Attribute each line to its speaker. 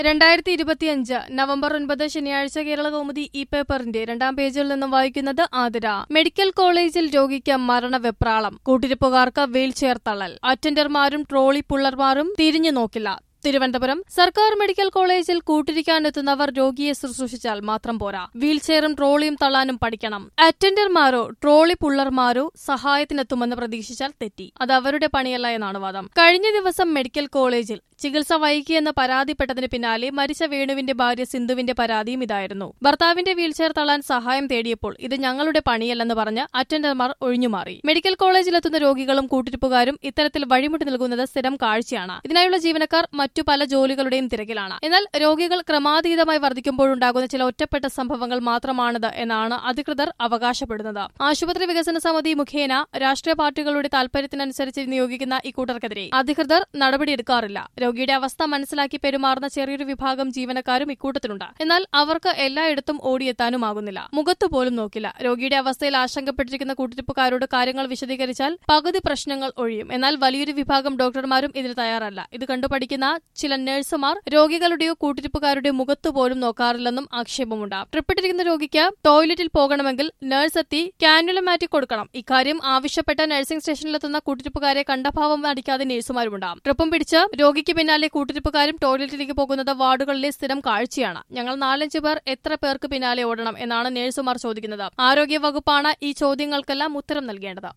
Speaker 1: രണ്ടായിരത്തി ഇരുപത്തിയഞ്ച് നവംബർ ഒൻപത് ശനിയാഴ്ച കേരള കൗമുദി ഈ പേപ്പറിന്റെ രണ്ടാം പേജിൽ നിന്നും വായിക്കുന്നത് ആതിര മെഡിക്കൽ കോളേജിൽ രോഗിക്ക് മരണവെപ്രാളം കൂട്ടിരിപ്പുകാർക്ക് വീൽചെയർ തള്ളൽ അറ്റൻഡർമാരും ട്രോളി പുള്ളർമാരും തിരിഞ്ഞു നോക്കില്ല തിരുവനന്തപുരം സർക്കാർ മെഡിക്കൽ കോളേജിൽ കൂട്ടിരിക്കാനെത്തുന്നവർ രോഗിയെ ശുശ്രൂഷിച്ചാൽ മാത്രം പോരാ വീൽചെയറും ട്രോളിയും തള്ളാനും പഠിക്കണം അറ്റൻഡർമാരോ ട്രോളി പുള്ളർമാരോ സഹായത്തിനെത്തുമെന്ന് പ്രതീക്ഷിച്ചാൽ തെറ്റി അത് അവരുടെ പണിയല്ല എന്നാണ് വാദം കഴിഞ്ഞ ദിവസം മെഡിക്കൽ കോളേജിൽ ചികിത്സ വൈകിയെന്ന് പരാതിപ്പെട്ടതിന് പിന്നാലെ മരിച്ച വേണുവിന്റെ ഭാര്യ സിന്ധുവിന്റെ പരാതിയും ഇതായിരുന്നു ഭർത്താവിന്റെ വീൽചെയർ തള്ളാൻ സഹായം തേടിയപ്പോൾ ഇത് ഞങ്ങളുടെ പണിയല്ലെന്ന് പറഞ്ഞ് അറ്റൻഡർമാർ ഒഴിഞ്ഞുമാറി മെഡിക്കൽ കോളേജിലെത്തുന്ന രോഗികളും കൂട്ടിരിപ്പുകാരും ഇത്തരത്തിൽ വഴിമുട്ടി നൽകുന്നത് സ്ഥിരം കാഴ്ചയാണ് ഇതിനായുള്ള ജീവനക്കാർ മറ്റു പല ജോലികളുടെയും തിരക്കിലാണ് എന്നാൽ രോഗികൾ ക്രമാതീതമായി വർദ്ധിക്കുമ്പോഴുണ്ടാകുന്ന ചില ഒറ്റപ്പെട്ട സംഭവങ്ങൾ മാത്രമാണിത് എന്നാണ് അധികൃതർ അവകാശപ്പെടുന്നത് ആശുപത്രി വികസന സമിതി മുഖേന രാഷ്ട്രീയ പാർട്ടികളുടെ താൽപര്യത്തിനനുസരിച്ച് നിയോഗിക്കുന്ന ഇക്കൂട്ടർക്കെതിരെ അധികൃതർ നടപടിയെടുക്കാറില്ല രോഗിയുടെ അവസ്ഥ മനസ്സിലാക്കി പെരുമാറുന്ന ചെറിയൊരു വിഭാഗം ജീവനക്കാരും ഇക്കൂട്ടത്തിലുണ്ട് എന്നാൽ അവർക്ക് എല്ലായിടത്തും ഓടിയെത്താനുമാകുന്നില്ല മുഖത്തു പോലും നോക്കില്ല രോഗിയുടെ അവസ്ഥയിൽ ആശങ്കപ്പെട്ടിരിക്കുന്ന കൂട്ടിരിപ്പുകാരോട് കാര്യങ്ങൾ വിശദീകരിച്ചാൽ പകുതി പ്രശ്നങ്ങൾ ഒഴിയും എന്നാൽ വലിയൊരു വിഭാഗം ഡോക്ടർമാരും ഇതിന് തയ്യാറല്ല ഇത് കണ്ടുപഠിക്കുന്ന ചില നഴ്സുമാർ രോഗികളുടെയോ കൂട്ടിരിപ്പുകാരുടെയോ മുഖത്തു പോലും നോക്കാറില്ലെന്നും ആക്ഷേപമുണ്ട് ട്രിപ്പിട്ടിരിക്കുന്ന രോഗിക്ക് ടോയ്ലറ്റിൽ പോകണമെങ്കിൽ നഴ്സ് എത്തി കാനുല മാറ്റി കൊടുക്കണം ഇക്കാര്യം ആവശ്യപ്പെട്ട നഴ്സിംഗ് സ്റ്റേഷനിലെത്തുന്ന കൂട്ടിരിപ്പുകാരെ കണ്ടഭാവം അടിക്കാതെ നഴ്സുമാരുമുണ്ടാകും ട്രിപ്പും പിടിച്ച് രോഗിക്ക് പിന്നാലെ കൂട്ടിരിപ്പുകാരും ടോയ്ലറ്റിലേക്ക് പോകുന്നത് വാർഡുകളിലെ സ്ഥിരം കാഴ്ചയാണ് ഞങ്ങൾ നാലഞ്ച് പേർ എത്ര പേർക്ക് പിന്നാലെ ഓടണം എന്നാണ് നഴ്സുമാർ ചോദിക്കുന്നത് ആരോഗ്യ വകുപ്പാണ് ഈ ചോദ്യങ്ങൾക്കെല്ലാം ഉത്തരം നൽകേണ്ടത്